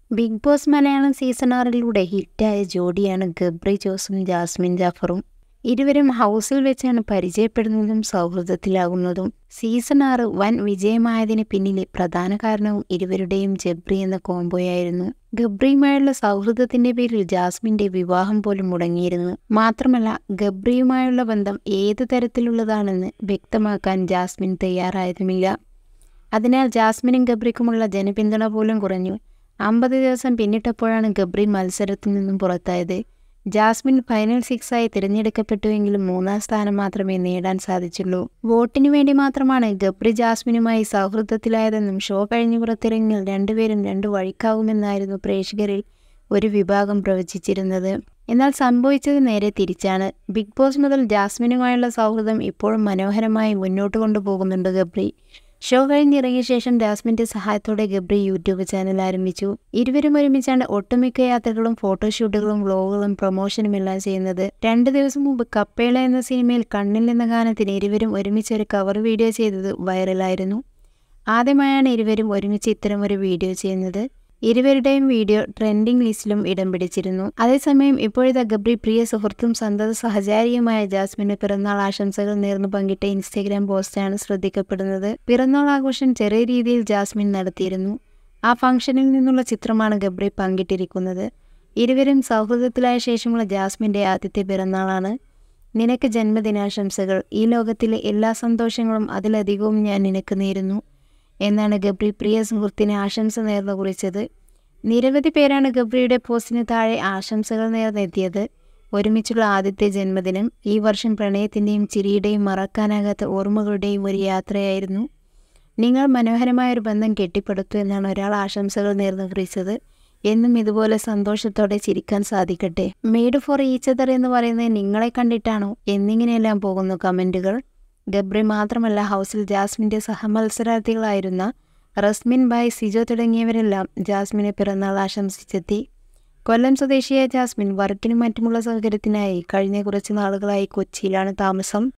big Boss Malayalam season ആറിലൂടെ ഹിറ്റായ ജോഡിയാണ് ഗബ്രി ജോസും ജാസ്മിൻ ജാഫറും ഇരുവരും ഹൗസിൽ വെച്ചാണ് പരിചയപ്പെടുന്നതും സൗഹൃദത്തിലാകുന്നതും സീസൺ ആറ് വൻ വിജയമായതിന് പിന്നിലെ പ്രധാന കാരണവും ഇരുവരുടെയും ജബ്രി എന്ന കോംബോയായിരുന്നു ഗബ്രിയുമായുള്ള സൗഹൃദത്തിന്റെ പേരിൽ ജാസ്മിന്റെ വിവാഹം പോലും മുടങ്ങിയിരുന്നു മാത്രമല്ല ഗബ്രിയുമായുള്ള ബന്ധം ഏതു തരത്തിലുള്ളതാണെന്ന് വ്യക്തമാക്കാൻ ജാസ്മിൻ തയ്യാറായതുമില്ല അതിനാൽ ജാസ്മിനും ഗബ്രിക്കുമുള്ള ജനപിന്തുണ പോലും കുറഞ്ഞു അമ്പത് ദിവസം പിന്നിട്ടപ്പോഴാണ് ഗബ്രി മത്സരത്തിൽ നിന്നും പുറത്തായത് ജാസ്മിൻ ഫൈനൽ സിക്സായി തിരഞ്ഞെടുക്കപ്പെട്ടുവെങ്കിലും മൂന്നാം സ്ഥാനം മാത്രമേ നേടാൻ സാധിച്ചുള്ളൂ വോട്ടിനു വേണ്ടി മാത്രമാണ് ഗബ്രി ജാസ്മിനുമായി സൗഹൃദത്തിലായതെന്നും ഷോ കഴിഞ്ഞ് പുറത്തിറങ്ങിയാൽ രണ്ടുപേരും രണ്ടു വഴിക്കാവുമെന്നായിരുന്നു പ്രേക്ഷകരിൽ ഒരു വിഭാഗം പ്രവചിച്ചിരുന്നത് എന്നാൽ സംഭവിച്ചത് നേരെ തിരിച്ചാണ് ബിഗ് ബോസ് മുതൽ ജാസ്മിനുമായുള്ള സൗഹൃദം ഇപ്പോഴും മനോഹരമായി മുന്നോട്ട് കൊണ്ടുപോകുന്നുണ്ട് ഗബ്രി ഷോ കഴിഞ്ഞിറങ്ങിയ ശേഷം ജാസ്മിന്റെ സഹായത്തോടെ ഗബ്രി യൂട്യൂബ് ചാനൽ ആരംഭിച്ചു ഇരുവരും ഒരുമിച്ചാണ് ഒട്ടുമിക്ക യാത്രകളും ഫോട്ടോഷൂട്ടുകളും വ്ലോഗുകളും പ്രൊമോഷനും എല്ലാം ചെയ്യുന്നത് രണ്ടു ദിവസം മുമ്പ് കപ്പേള എന്ന സിനിമയിൽ കണ്ണിൽ എന്ന ഗാനത്തിന് ഇരുവരും ഒരുമിച്ച് ഒരു കവർ വീഡിയോ ചെയ്തത് വൈറലായിരുന്നു ആദ്യമായാണ് ഇരുവരും ഒരുമിച്ച് ഇത്തരമൊരു വീഡിയോ ചെയ്യുന്നത് ഇരുവരുടെയും വീഡിയോ ട്രെൻഡിംഗ് ലിസ്റ്റിലും ഇടം പിടിച്ചിരുന്നു അതേസമയം ഇപ്പോഴത്തെ ഗബ്രി പ്രിയ സുഹൃത്തും സന്തത സഹചാരിയുമായ ജാസ്മിന് പിറന്നാൾ ആശംസകൾ നേർന്നു പങ്കിട്ട ഇൻസ്റ്റഗ്രാം പോസ്റ്റാണ് ശ്രദ്ധിക്കപ്പെടുന്നത് പിറന്നാൾ ആഘോഷം ചെറിയ രീതിയിൽ ജാസ്മിൻ നടത്തിയിരുന്നു ആ ഫംഗ്ഷനിൽ നിന്നുള്ള ചിത്രമാണ് ഗബ്രി പങ്കിട്ടിരിക്കുന്നത് ഇരുവരും സൗഹൃദത്തിലായ ശേഷമുള്ള ജാസ്മിന്റെ ആദ്യത്തെ പിറന്നാളാണ് നിനക്ക് ജന്മദിനാശംസകൾ ഈ ലോകത്തിലെ എല്ലാ സന്തോഷങ്ങളും അതിലധികവും ഞാൻ നിനക്ക് നേരുന്നു എന്നാണ് ഗബ്രി പ്രിയ സുഹൃത്തിന് ആശംസ നേർന്നു കുറിച്ചത് നിരവധി പേരാണ് ഗബ്രിയുടെ പോസ്റ്റിന് താഴെ ആശംസകൾ നേർന്നെത്തിയത് ഒരുമിച്ചുള്ള ആദ്യത്തെ ജന്മദിനം ഈ വർഷം പ്രണയത്തിൻ്റെയും ചിരിയുടെയും മറക്കാനാകാത്ത ഓർമ്മകളുടെയും ഒരു യാത്രയായിരുന്നു നിങ്ങൾ മനോഹരമായ ഒരു ബന്ധം കെട്ടിപ്പടുത്തു എന്നാണ് ഒരാൾ ആശംസകൾ നേർന്നു കുറിച്ചത് എന്നും ഇതുപോലെ സന്തോഷത്തോടെ ചിരിക്കാൻ സാധിക്കട്ടെ മെയ്ഡ് ഫോർ ഈച്ച് അതർ എന്ന് പറയുന്നത് നിങ്ങളെ കണ്ടിട്ടാണോ എന്നിങ്ങനെയെല്ലാം പോകുന്നു കമൻറ്റുകൾ ഗബ്രി മാത്രമല്ല ഹൗസിൽ ജാസ്മിൻ്റെ സഹമത്സരാർത്ഥികളായിരുന്ന റസ്മിൻ ബായ് സിജോ തുടങ്ങിയവരെല്ലാം ജാസ്മിനെ പിറന്നാൾ ആശംസിച്ചെത്തി കൊല്ലം സ്വദേശിയായ ജാസ്മിൻ വർക്കിനും മറ്റുമുള്ള സൗകര്യത്തിനായി കഴിഞ്ഞ കുറച്ച് നാളുകളായി കൊച്ചിയിലാണ് താമസം